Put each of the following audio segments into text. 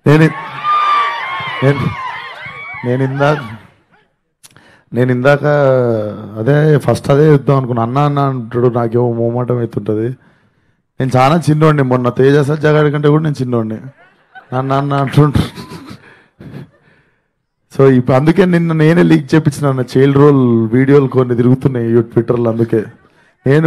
నేను నేను నేను ఇందాక నేను ఇందాక అదే ఫస్ట్ అదే చెప్దాం అనుకున్నా అన్న అన్న అంటాడు నాకేమో మోమాటం అవుతుంటుంది నేను చాలా చిన్నోడిని మొన్న తేజ సజ్జగాడి కంటే కూడా నేను చిన్నోడిని నన్ను అన్న అంటుంటా సో ఇప్పుడు అందుకే నిన్న నేనే లీక్ చేపించిన చైల్డ్ రోల్ వీడియోలు కొన్ని తిరుగుతున్నాయి ట్విట్టర్లో అందుకే నేను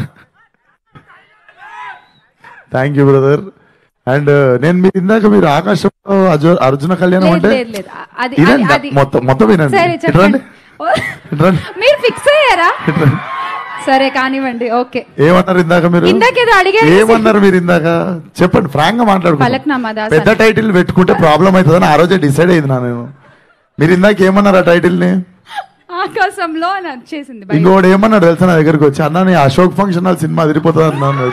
థ్యాంక్ యూ బ్రదర్ అండ్ నేను మీరు ఇందాక మీరు ఆకాశంలో అర్జు- అర్జున కళ్యాణం లేదు, అంటే లేదు, లేదు. అది- వినండి, అది- అది- మొత్తం మొత్తం వినండి సరే ఇటు చెప్పండి రండి, ఇటు రండి, మీరు ఫిక్స్ అయ్యారా ఇటు రండి. సరే కానివ్వండి ఓకే ఏమన్నారు ఇందాక మీరు ఇందాకేదో అడిగారు. ఏమన్నారు మీరు ఇందాక చెప్పండి ఫ్రాంక్ గా పలక్నామా దాస్ మాట్లాడుకుంటాం పెద్ద టైటిల్ పెట్టుకుంటే ప్రాబ్లం అవుతుందని ఆ రోజే డిసైడ్ అయింది నా నేను మీరు ఇందాక ఏమన్నారు ఆ టైటిల్ ని ఆకాశంలో అని వచ్చేసింది బయట. ఇంకోటి ఏమన్నాడు తెలుసా నా దగ్గరికి వచ్చి అన్న నీ అశోక్ ఫంక్షన్ హాల్ సినిమా అదిరిపోతుంది అన్నాడు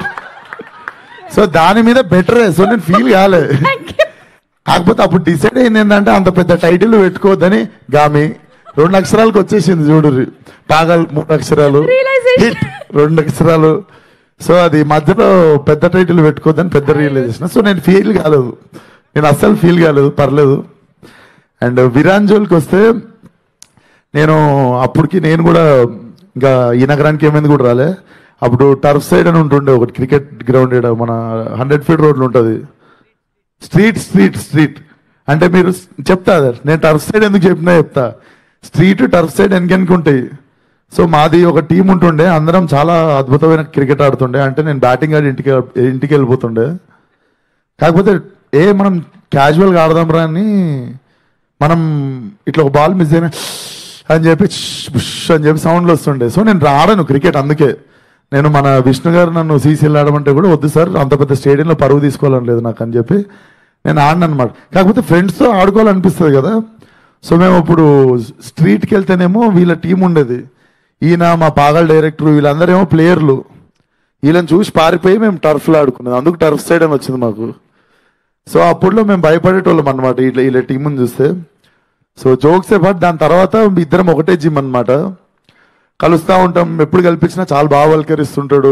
సో దాని మీద బెటరే సో నేను ఫీల్ కాలే కాకపోతే అప్పుడు డిసైడ్ అయింది ఏంటంటే అంత పెద్ద టైటిల్ పెట్టుకోవద్దని గామి రెండు అక్షరాలకు వచ్చేసింది చూడు పాగల్ మూడు అక్షరాలు Realization. హిట్ రెండు అక్షరాలు సో అది మధ్యలో పెద్ద టైటిల్ పెట్టుకోవద్దని పెద్ద రియలైజేషన్ సో నేను ఫీల్ కాలేదు నేను అస్సలు ఫీల్ కాలేదు పర్లేదు అండ్ విరాంజోల్కి వస్తే నేను అప్పటికి నేను కూడా ఇంకా ఈ నగరానికి ఏమైంది కూడా రాలే అప్పుడు టర్ఫ్ సైడ్ అని ఉంటుండే ఒకటి క్రికెట్ గ్రౌండ్ ఈడ మన హండ్రెడ్ ఫీట్ రోడ్లు ఉంటుంది స్ట్రీట్ స్ట్రీట్ స్ట్రీట్ అంటే మీరు చెప్తా సార్ నేను టర్ఫ్ సైడ్ ఎందుకు చెప్పినా చెప్తా స్ట్రీట్ టర్ఫ్ సైడ్ వెనకెనక ఉంటాయి సో మాది ఒక టీం ఉంటుండే అందరం చాలా అద్భుతమైన క్రికెట్ ఆడుతుండే అంటే నేను బ్యాటింగ్ ఆడి ఇంటికి ఇంటికి వెళ్ళిపోతుండే కాకపోతే ఏ మనం క్యాజువల్గా ఆడదాం రా అని మనం ఇట్లా ఒక బాల్ మిస్ అయినా అని చెప్పి ష్ బుష్ అని చెప్పి సౌండ్లు వస్తుండే సో నేను ఆడను క్రికెట్ అందుకే నేను మన విష్ణు గారు నన్ను సీసీఎల్ ఆడమంటే కూడా వద్దు సార్ అంత పెద్ద స్టేడియంలో పరువు తీసుకోవాలని లేదు నాకు అని చెప్పి నేను ఆడను అనమాట కాకపోతే ఫ్రెండ్స్తో ఆడుకోవాలనిపిస్తుంది కదా సో మేము ఇప్పుడు స్ట్రీట్కి వెళ్తేనేమో వీళ్ళ టీం ఉండేది ఈయన మా పాగల్ డైరెక్టర్ వీళ్ళందరేమో ప్లేయర్లు వీళ్ళని చూసి పారిపోయి మేము టర్ఫ్లో ఆడుకున్నాం అందుకు టర్ఫ్ సైడ్ అని వచ్చింది మాకు సో అప్పుడులో మేము భయపడేటోళ్ళం అనమాట ఇట్లా ఇలా టీముని చూస్తే సో జోక్స్ పాటు దాని తర్వాత ఇద్దరం ఒకటే జిమ్ అన్నమాట కలుస్తూ ఉంటాం ఎప్పుడు కల్పించినా చాలా బాగా వల్కరిస్తుంటాడు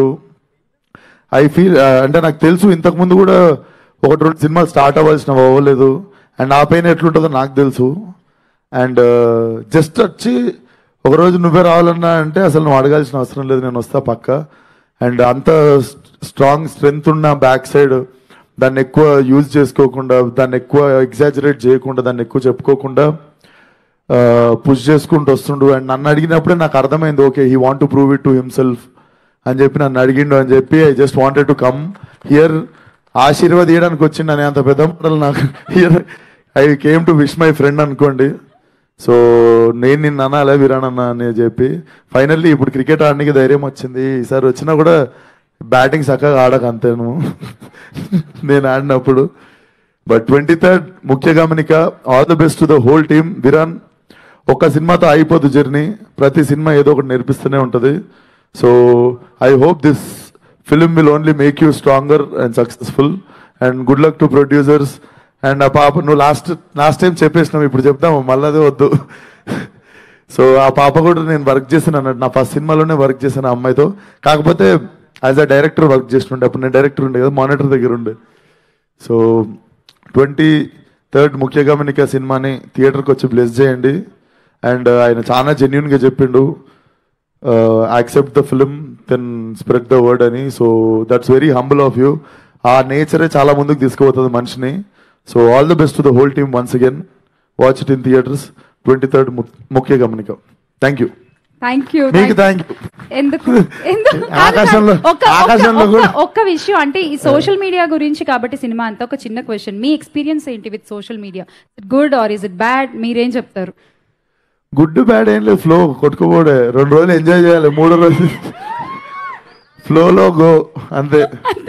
ఐ ఫీల్ అంటే నాకు తెలుసు ఇంతకు ముందు కూడా ఒకటి రెండు సినిమాలు స్టార్ట్ అవ్వాల్సిన అవ్వలేదు అండ్ ఆ పైన ఎట్లుంటుందో నాకు తెలుసు అండ్ జస్ట్ వచ్చి ఒకరోజు నువ్వే రావాలన్నా అంటే అసలు నువ్వు అడగాల్సిన అవసరం లేదు నేను వస్తా పక్క అండ్ అంత స్ట్రాంగ్ స్ట్రెంగ్త్ ఉన్న బ్యాక్ సైడ్ దాన్ని ఎక్కువ యూజ్ చేసుకోకుండా దాన్ని ఎక్కువ ఎగ్జాజరేట్ చేయకుండా దాన్ని ఎక్కువ చెప్పుకోకుండా పుష్ చేసుకుంటూ వస్తుండు అండ్ నన్ను అడిగినప్పుడే నాకు అర్థమైంది okay he want to prove it to himself అని చెప్పి నన్ను అడిగిండు అని చెప్పి I just wanted to come here ఆశీర్వదీయడానికి వచ్చిండు అని అంత పెద్ద మాటలు నాకు here I came to wish my friend అనుకోండి సో నేను నిన్ను అనాలే విరానన్న అని చెప్పి ఫైనల్లీ ఇప్పుడు క్రికెట్ ఆడడానికి ధైర్యం వచ్చింది ఈసారి వచ్చినా కూడా బ్యాటింగ్ చక్కగా ఆడక అంతేను నేను ఆడినప్పుడు బట్ ట్వంటీ థర్డ్ ముఖ్య గమనిక all the best to the whole team విరాన్ ఒక్క సినిమాతో అయిపోదు జర్నీ ప్రతి సినిమా ఏదో ఒకటి నేర్పిస్తూనే ఉంటుంది so I hope this film will only make you stronger and successful and good luck to producers and ఆ పాప నువ్వు లాస్ట్ లాస్ట్ టైం చెప్పేసినావు ఇప్పుడు చెప్తాము మళ్ళీ అదే వద్దు సో ఆ పాప కూడా నేను వర్క్ చేశాను అన్నట్టు నా ఫస్ట్ సినిమాలోనే వర్క్ చేశాను ఆ అమ్మాయితో కాకపోతే యాజ్ అ డైరెక్టర్ వర్క్ చేస్తుండే అప్పుడు నేను డైరెక్టర్ ఉండే కదా మానిటర్ దగ్గర ఉండే సో ట్వంటీ థర్డ్ ముఖ్య గమనిక సినిమాని థియేటర్కి వచ్చి బ్లెస్ చేయండి అండ్ ఆయన చాలా జెన్యున్గా చెప్పిండు accept the film then spread the word అని so that's very humble of you ఆ నేచరే చాలా ముందుకు తీసుకుపోతుంది మనిషిని so all the best to the whole team once again watch it in theatres twenty third ముఖ్య గమనిక థ్యాంక్ యూ థ్యాంక్ యూ మీకు థ్యాంక్ యూ ఎందుకు ఎందుకు కాదు, ఆకాశంలో- కాదు. ఒక్క- ఒక్క- ఆకాశంలో ఒక్క- కూడా- ఒక్క విషయం అంటే ఈ సోషల్ మీడియా గురించి కాబట్టి సినిమా అంతా ఒక చిన్న క్వశ్చన్ మీ ఎక్స్పీరియన్స్ ఏంటి with social media good or is it bad మీరేం చెప్తారు గుడ్ బ్యాడ్ ఏం లేదు ఫ్లో కొట్టుకోబోడే రెండు రోజులు ఎంజాయ్ చేయాలి మూడో రోజు ఫ్లోలో గో అంతే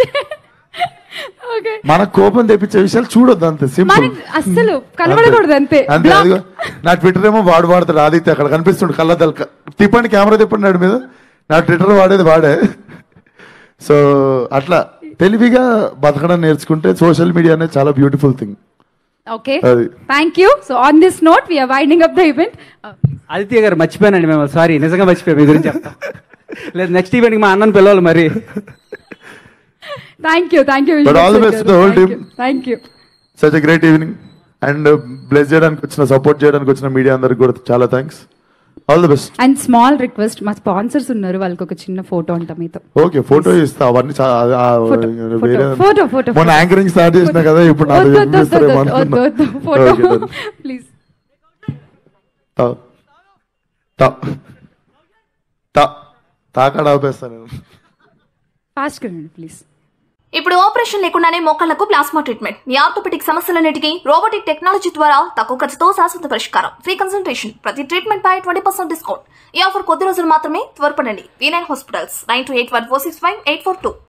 ఓకే మన కోపం తెప్పించే విషయాలు చూడొద్దు అంతే సింపుల్ మనకి అస్సలు కనబడకూడదు అంతే అంతే Block. అదిగో నా ట్విట్టర్ ఏమో వాడు వాడతాడు ఆదిత్య అక్కడ కనిపిస్తుండు కళ్ళదల్ తిప్పండి కెమెరా తిప్పండి నాడు మీద నా ట్విట్టర్ వాడేది వాడే సో అట్లా తెలివిగా బతకడం నేర్చుకుంటే సోషల్ మీడియా అనేది చాలా బ్యూటిఫుల్ థింగ్ ఓకే అది. Thank you so on this note we're winding up the event Aditya garu మర్చిపోయానండి మేము సారీ నిజంగా మర్చిపోయాం మీ గురించి చెప్తా లేదు నెక్స్ట్ ఈవెంట్కి మా అన్నను పిలవాలి మరి thank you thank you But all the best to the whole team. Thank you such a great evening and bless చేయడానికి వచ్చిన సపోర్ట్ చేయడానికి వచ్చిన మీడియా అందరికి కూడా చాలా thanks all the best and small request మా స్పాన్సర్స్ ఉన్నారు వాళ్ళకి ఒక చిన్న ఫోటో అంట మీతో ఓకే ఫోటో ఇస్తా అవన్నీ చా- ఆ- ఆ- Photo, వేరే photo, photo, photo, మొన్న photo. యాంకరింగ్ స్టార్ట్ చేసిన కదా ఇప్పుడు నాతో వద్దు, వద్దు, చెప్పేస్తారేమో వద్దు, వద్దు, వద్దు, అనుకున్నా. Photo Okay, done. ప్లీజ్ తా- తా- తా- తాకాడ ఆపేస్తా నేను ఫాస్ట్ కరండి ప్లీజ్ ఇప్పుడు ఆపరేషన్ లేకుండానే మోకాళ్లకు ప్లాస్మా ట్రీట్మెంట్ మీ ఆర్థోపెటిక్ సమస్యలన్నిటికీ రోబోటిక్ టెక్నాలజీ ద్వారా తక్కువ ఖర్చుతో శాశ్వత పరిష్కారం ఫ్రీ కన్సల్టేషన్ ప్రతి ట్రీట్మెంట్ పై ట్వంటీ పర్సెంట్ డిస్కౌంట్ ఈ ఆఫర్ కొద్ది రోజులు మాత్రమే త్వరపడండి V nine hospitals nine two eight one four six five eight four two